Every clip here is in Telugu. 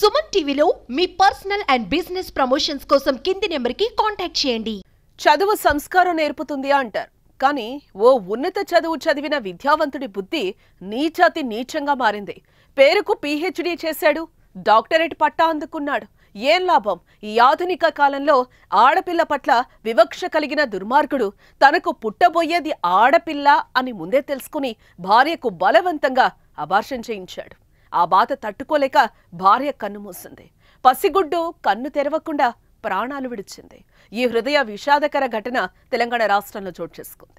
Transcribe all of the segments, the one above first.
సుమన్ టీవీలో మీ పర్సనల్ అండ్ బిజినెస్ ప్రమోషన్స్ కోసం కింది నెంబర్కి కాంటాక్ట్ చేయండి చదువు సంస్కారం నేర్పుతుంది అంటారు కానీ ఓ ఉన్నత చదువు చదివిన విద్యావంతుడి బుద్ధి నీచాతి నీచంగా మారింది పేరుకు పీహెచ్డీ చేశాడు డాక్టరేట్ పట్టా అందుకున్నాడు ఏం లాభం ఈ ఆధునిక కాలంలో ఆడపిల్ల పట్ల వివక్ష కలిగిన దుర్మార్గుడు తనకు పుట్టబోయేది ఆడపిల్ల అని ముందే తెలుసుకుని భార్యకు బలవంతంగా అబార్షన్ చేయించాడు ఆ బాధ తట్టుకోలేక భార్య కన్ను మూసింది పసిగుడ్డు కన్ను తెరవకుండా ప్రాణాలు విడిచింది ఈ హృదయ విషాదకర ఘటన తెలంగాణ రాష్ట్రంలో చోటు చేసుకుంది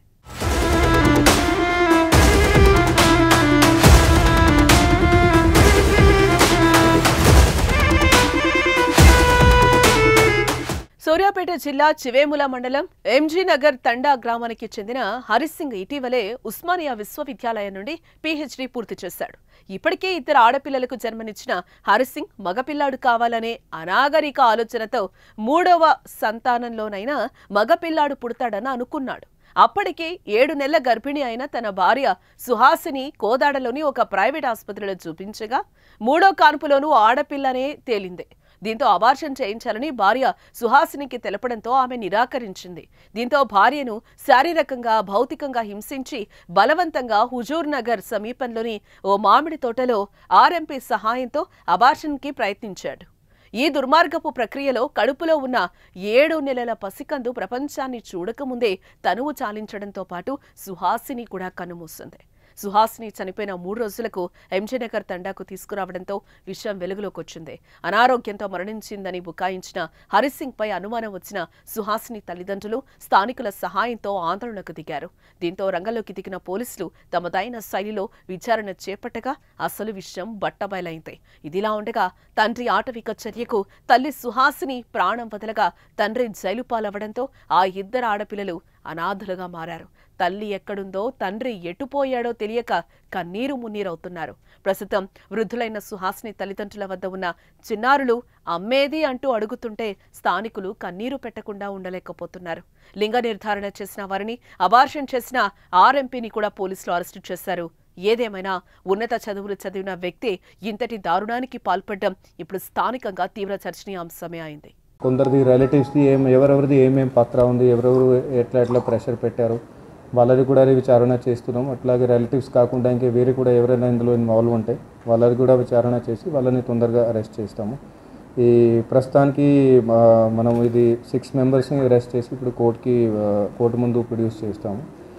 సూర్యాపేట జిల్లా చివేముల మండలం ఎంజీ నగర్ తండా గ్రామానికి చెందిన హరిస్ సింగ్ ఇటీవలే ఉస్మానియా విశ్వవిద్యాలయం నుండి పీహెచ్డీ పూర్తి చేశాడు ఇప్పటికే ఇద్దరు ఆడపిల్లలకు జన్మనిచ్చిన హరిస్ సింగ్ మగపిల్లాడు కావాలనే అనాగరిక ఆలోచనతో మూడవ సంతానంలోనైనా మగపిల్లాడు పుడతాడని అనుకున్నాడు అప్పటికే ఏడు నెలల గర్భిణి అయిన తన భార్య సుహాసిని కోదాడలోని ఒక ప్రైవేట్ ఆసుపత్రిలో చూపించగా మూడో కాన్పులోనూ ఆడపిల్లనే తేలింది దీంతో అబార్షన్ చేయించాలని భార్య సుహాసినికి తెలపడంతో ఆమె నిరాకరించింది దీంతో భార్యను శారీరకంగా భౌతికంగా హింసించి బలవంతంగా హుజూర్ నగర్ సమీపంలోని ఓ మామిడి తోటలో ఆర్ఎంపీ సహాయంతో అబార్షన్కి ప్రయత్నించాడు ఈ దుర్మార్గపు ప్రక్రియలో కడుపులో ఉన్న ఏడు నెలల పసికందు ప్రపంచాన్ని చూడకముందే తనువు చాలించడంతో పాటు సుహాసిని కూడా కన్నుమూస్తుంది సుహాసిని చనిపోయిన మూడు రోజులకు ఎంజీనగర్ తండాకు తీసుకురావడంతో విషయం వెలుగులోకి వచ్చింది అనారోగ్యంతో మరణించిందని బుకాయించిన హరిసింగ్ పై అనుమానం వచ్చిన సుహాసిని తల్లిదండ్రులు స్థానికుల సహాయంతో ఆందోళనకు దిగారు దీంతో రంగంలోకి దిగిన పోలీసులు తమదైన శైలిలో విచారణ చేపట్టగా అసలు విషయం బట్టబయలైంది ఇదిలా ఉండగా తండ్రి ఆటవిక చర్యకు తల్లి సుహాసిని ప్రాణం వదలగా తండ్రి జైలు పాలవడంతో ఆ ఇద్దరు ఆడపిల్లలు అనాథులుగా మారారు తల్లి ఎక్కడుందో తండ్రి ఎటుపోయాడో తెలియక కన్నీరు మున్నీరవుతున్నారు ప్రస్తుతం వృద్ధులైన సుహాసిని తల్లిదండ్రుల వద్ద ఉన్న చిన్నారులు అమ్మేది అంటూ అడుగుతుంటే స్థానికులు కన్నీరు పెట్టకుండా ఉండలేకపోతున్నారు లింగ నిర్ధారణ చేసిన వారిని అబార్షన్ చేసిన ఆర్ఎంపీని కూడా పోలీసులు అరెస్టు చేశారు ఏదేమైనా ఉన్నత చదువులు చదివిన వ్యక్తి ఇంతటి దారుణానికి పాల్పడడం ఇప్పుడు స్థానికంగా తీవ్ర చర్చనీయాంశమే అయింది కొందరిది రిలేటివ్స్ది ఏం ఎవరెవరిది ఏమేం పాత్ర ఉంది ఎవరెవరు ఎట్లా ఎట్లా ప్రెషర్ పెట్టారు వాళ్ళది కూడా విచారణ చేస్తున్నాం అట్లాగే రిలేటివ్స్ కాకుండా ఇంకా వేరే కూడా ఎవరైనా ఇందులో ఇన్వాల్వ్ ఉంటే వాళ్ళది కూడా విచారణ చేసి వాళ్ళని తొందరగా అరెస్ట్ చేస్తాము ఈ ప్రస్తుతానికి ఆ, మనం ఇది సిక్స్ మెంబర్స్ని అరెస్ట్ చేసి ఇప్పుడు కోర్టుకి ఆ, కోర్టు ముందు ప్రొడ్యూస్ చేస్తాము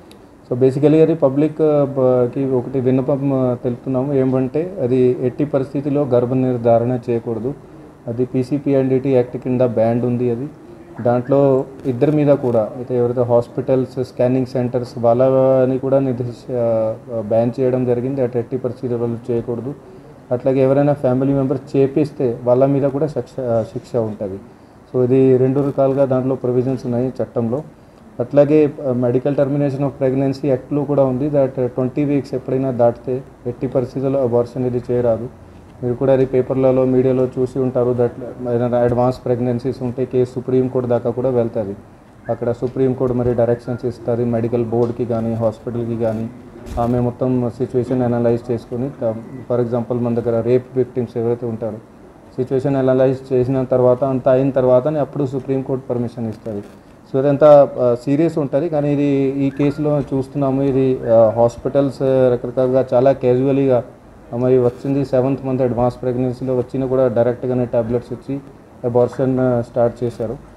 సో బేసికలీ అది పబ్లిక్ కి ఒకటి విన్నపం ఆ, తెలుపుతున్నాము ఏమంటే అది ఎట్టి పరిస్థితిలో గర్భ నిర్ధారణ చేయకూడదు అది పీసీపీఎన్డిటీ యాక్ట్ కింద బ్యాండ్ ఉంది అది దాంట్లో ఇద్దరి మీద కూడా అయితే ఎవరైతే హాస్పిటల్స్ స్కానింగ్ సెంటర్స్ వాళ్ళని కూడా నిర్దేశ బ్యాన్ చేయడం జరిగింది అటు ఎట్టి పరిస్థితుల్లో చేయకూడదు అట్లాగే ఎవరైనా ఫ్యామిలీ మెంబర్స్ చేపిస్తే వాళ్ళ మీద కూడా శిక్ష శిక్ష ఉంటుంది సో ఇది రెండు రకాలుగా దాంట్లో ప్రొవిజన్స్ ఉన్నాయి చట్టంలో అట్లాగే మెడికల్ టర్మినేషన్ ఆఫ్ ప్రెగ్నెన్సీ యాక్ట్లో కూడా ఉంది దట్ ట్వంటీ వీక్స్ ఎప్పుడైనా దాటితే ఎట్టి పరిస్థితుల్లో అబార్షన్ ఇది చేయరాదు మీరు కూడా అది పేపర్లలో మీడియాలో చూసి ఉంటారు దట్ ఏదైనా అడ్వాన్స్ ప్రెగ్నెన్సీస్ ఉంటే కేసు సుప్రీం కోర్టు దాకా కూడా వెళ్తుంది అక్కడ సుప్రీం కోర్టు మరి డైరెక్షన్స్ ఇస్తుంది మెడికల్ బోర్డ్కి కానీ హాస్పిటల్కి కానీ ఆమె మొత్తం సిచ్యువేషన్ అనలైజ్ చేసుకొని ఫర్ ఎగ్జాంపుల్ మన దగ్గర రేప్ విక్టిమ్స్ ఎవరైతే ఉంటారో సిచ్యువేషన్ అనలైజ్ చేసిన తర్వాత అంత అయిన తర్వాతనే అప్పుడు సుప్రీంకోర్టు పర్మిషన్ ఇస్తుంది సో ఇదంతా సీరియస్ ఉంటుంది కానీ ఇది ఈ కేసులో చూస్తున్నాము ఇది హాస్పిటల్స్ రకరకాలుగా చాలా క్యాజువలీగా మరి వచ్చింది సెవెంత్ మంత్ అడ్వాన్స్ ప్రెగ్నెన్సీలో వచ్చినా కూడా డైరెక్ట్గానే టాబ్లెట్స్ ఇచ్చి అబార్షన్ స్టార్ట్ చేశారు